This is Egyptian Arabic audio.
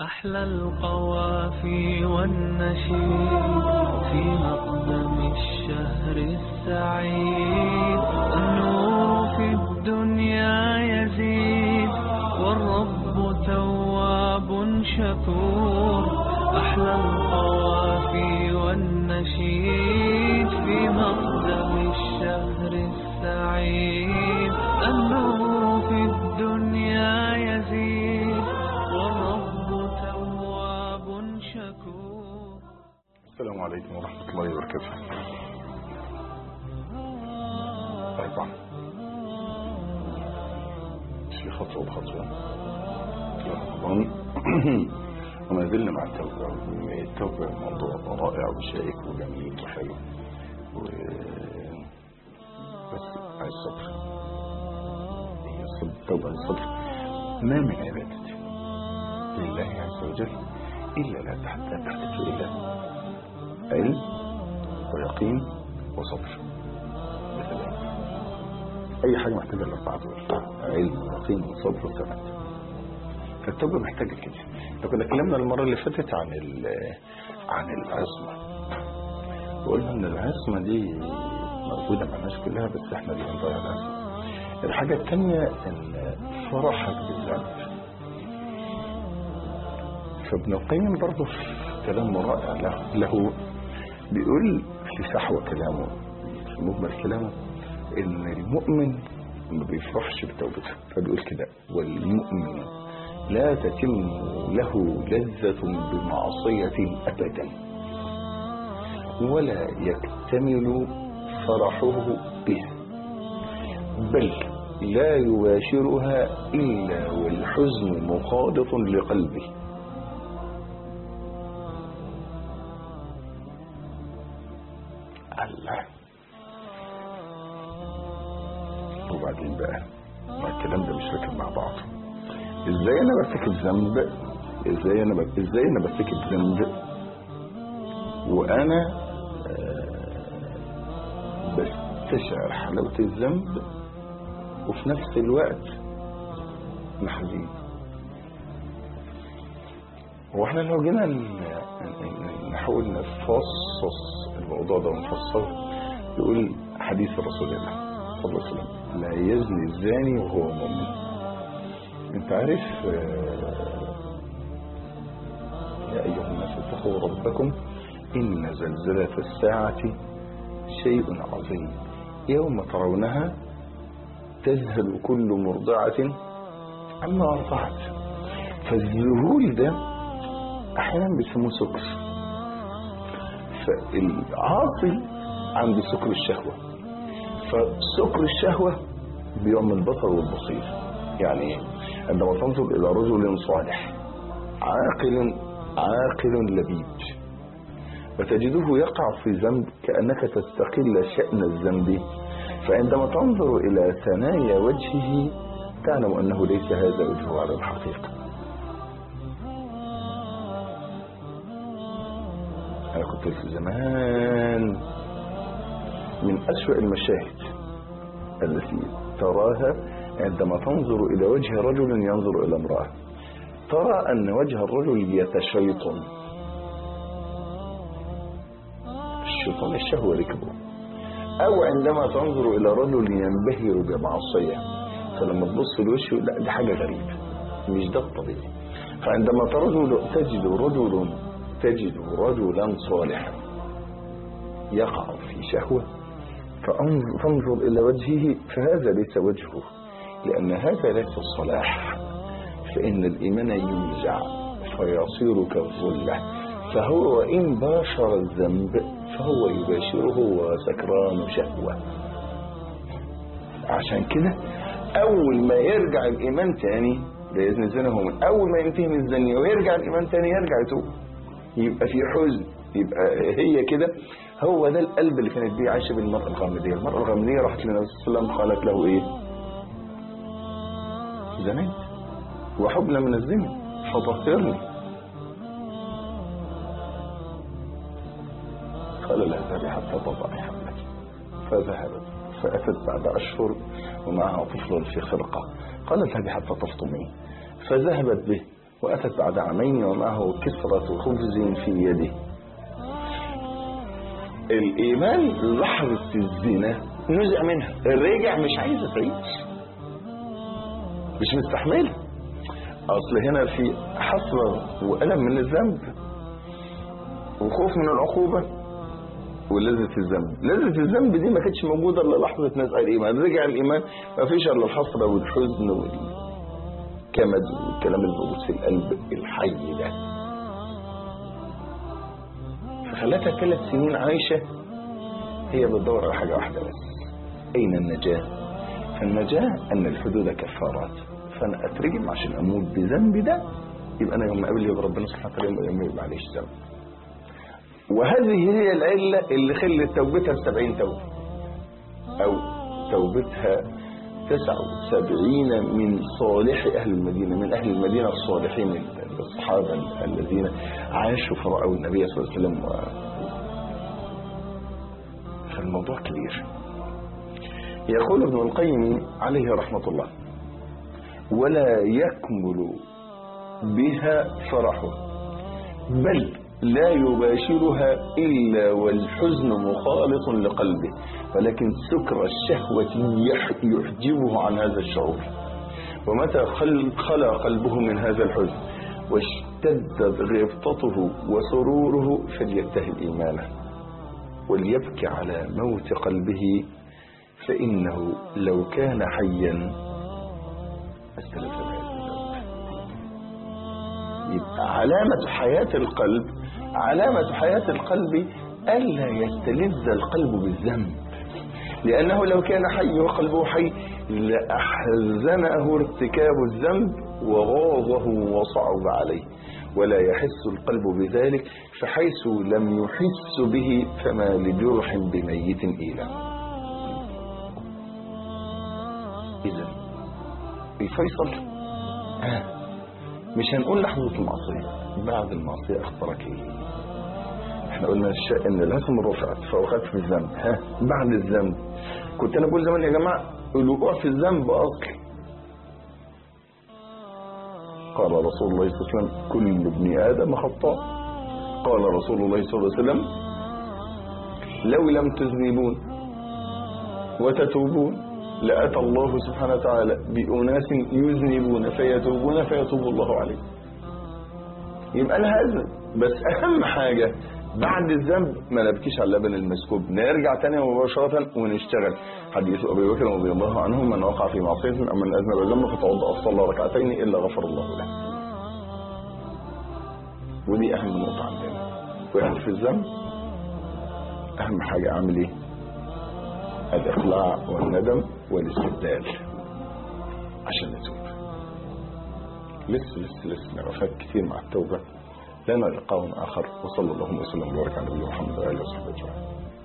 أحلى القوافي والنشيد في مقدم الشهر السعيد النور في الدنيا يزيد والرب تواب شكور أحلى القوافي والنشيد في مقدم الشهر السعيد النور في الدنيا يزيد والرب تواب شكور السلام عليكم ورحمة الله وبركاته طيب في خطوة بخطوة رمضان وما زلنا مع التوبة التوبة موضوع رائع وشائك وجميل وحلو و... بس عايز صبر هي الصبر التوبة الصبر ما من عبادة لله عز وجل إلا لا تحتاج تحتاج إلى علم ويقين وصبر مثلا أي حاجة محتاجة الأربعة دول علم ويقين وصبر وثبات فالتوبة محتاجة كده لو كنا اتكلمنا المرة اللي فاتت عن عن العصمة وقلنا ان العصمة دي موجودة مع الناس كلها بس احنا اللي بنضيع العصمة الحاجة التانية ان فرحك بالذنب فابن القيم برضه في كلام رائع له, له بيقول في صحوة كلامه في مجمل كلامه ان المؤمن ما بيفرحش بتوبته فبيقول كده والمؤمن لا تتم له لذة بمعصية أبدا ولا يكتمل فرحه بها بل لا يباشرها إلا والحزن مخالط لقلبه الله وبعدين بقى ما الكلام ده مش راكب مع بعض ازاي انا برتكب ذنب ازاي انا ب... ازاي انا برتكب ذنب وانا آه بستشعر حلاوه الذنب وفي نفس الوقت محزين واحنا لو جينا نحاول نفصص الموضوع ده ونفصله يقول حديث رسول الله صلى الله عليه وسلم لا يزني الزاني وهو مؤمن انت عارف يا ايها الناس اتقوا ربكم ان زلزلة الساعة شيء عظيم يوم ترونها تذهل كل مرضعة عما ارضعت فالذهول ده احيانا بيسموه سكر فالعاصي عنده سكر الشهوة فسكر الشهوة بيوم البصر والبصير يعني عندما تنظر إلى رجل صالح عاقل عاقل لبيب وتجده يقع في ذنب كأنك تستقل شأن الذنب فعندما تنظر إلى ثنايا وجهه تعلم أنه ليس هذا وجهه على الحقيقة أنا كنت في زمان من أسوأ المشاهد التي تراها عندما تنظر إلى وجه رجل ينظر إلى امرأة ترى أن وجه الرجل يتشيطن الشيطان الشهوة ركبه أو عندما تنظر إلى رجل ينبهر بمعصية فلما تبص لوشه لا دي حاجة غريبة مش ده الطبيعي فعندما ترجل تجد رجل تجد رجلا صالحا يقع في شهوة فانظر إلى وجهه فهذا ليس وجهه لأن هذا ليس الصلاح فإن الإيمان ينزع فيصير كالظلة فهو وإن باشر الذنب فهو يباشره وسكران شهوة عشان كده أول ما يرجع الإيمان تاني بإذن زنه من أول ما ينتهي من الزنية ويرجع الإيمان تاني يرجع يتوب يبقى في حزن يبقى هي كده هو ده القلب اللي كانت بيه عايشه بالمرأة الغامدية المرأة الغامدية راحت للنبي صلى الله عليه وسلم قالت له ايه زنيت وحبنا من الزنا فطهرني قال لا اذهبي حتى تضعي حملك فذهبت فأتت بعد أشهر ومعها طفل في خرقة قال اذهبي حتى تفطمي فذهبت به وأتت بعد عامين ومعه كسرة خبز في يده الإيمان لحظة الزنا نزع منها الرجع مش عايزة تعيش مش مستحملة أصل هنا في حسرة وألم من الذنب وخوف من العقوبة ولذة الذنب لذة الذنب دي ما كانتش موجودة إلا لحظة نزع الإيمان رجع الإيمان ما فيش إلا الحسرة والحزن والكمد والكلام الموجود في القلب الحي ده فخلتها ثلاث سنين عايشة هي بتدور على حاجة واحدة بس أين النجاة فالنجاة أن الحدود كفارات فأنا أترجم عشان أموت بذنبي ده يبقى أنا يوم قبل يوم ربنا سبحانه وتعالى يوم يبقى معليش ذنب وهذه هي العلة اللي خلت توبتها بسبعين توبة أو توبتها تسع وسبعين من صالح أهل المدينة من أهل المدينة الصالحين الصحابة الذين عاشوا فرأوا النبي صلى الله عليه وسلم و... فالموضوع كبير يقول ابن القيم عليه رحمة الله ولا يكمل بها فرحه بل لا يباشرها إلا والحزن مخالط لقلبه ولكن سكر الشهوة يحجبه عن هذا الشعور ومتى خلى قلبه من هذا الحزن واشتدت غبطته وسروره فليتهم إيمانه وليبكي على موت قلبه فإنه لو كان حيا استلف بهذا يبقى علامة حياة القلب علامة حياة القلب ألا يستلذ القلب بالذنب لأنه لو كان حي وقلبه حي لأحزنه ارتكاب الذنب وغاضه وصعب عليه ولا يحس القلب بذلك فحيث لم يحس به فما لجرح بميت إيلا إذا الفيصل آه. مش هنقول لحظة المعصية بعد المعصية أخبرك إيه احنا قلنا الشيء ان الاسم رفعت فوقعت في الذنب ها بعد الذنب كنت انا بقول زمان يا جماعة الوقوع في الذنب اصل قال رسول الله صلى الله عليه وسلم كل ابن ادم خطاء قال رسول الله صلى الله عليه وسلم لو لم تذنبون وتتوبون لأتى الله سبحانه وتعالى بأناس يذنبون فيتوبون فيتوب الله عليهم يبقى هذا بس أهم حاجة بعد الذنب ما نبكيش على اللبن المسكوب نرجع تاني مباشرة ونشتغل حديث أبي بكر رضي الله عنه من وقع في معصية أو من أذنب ذنب فتوضأ فصلى ركعتين إلا غفر الله له ودي أهم نقطة عندنا واحد في الذنب أهم حاجة أعمل إيه الإقلاع والندم والاستبدال عشان نتوب لسه لسه لسه وفات كتير مع التوبة لنا لقاء آخر وصلى الله وسلم وبارك على نبينا محمد وآله وصحبه أجمعين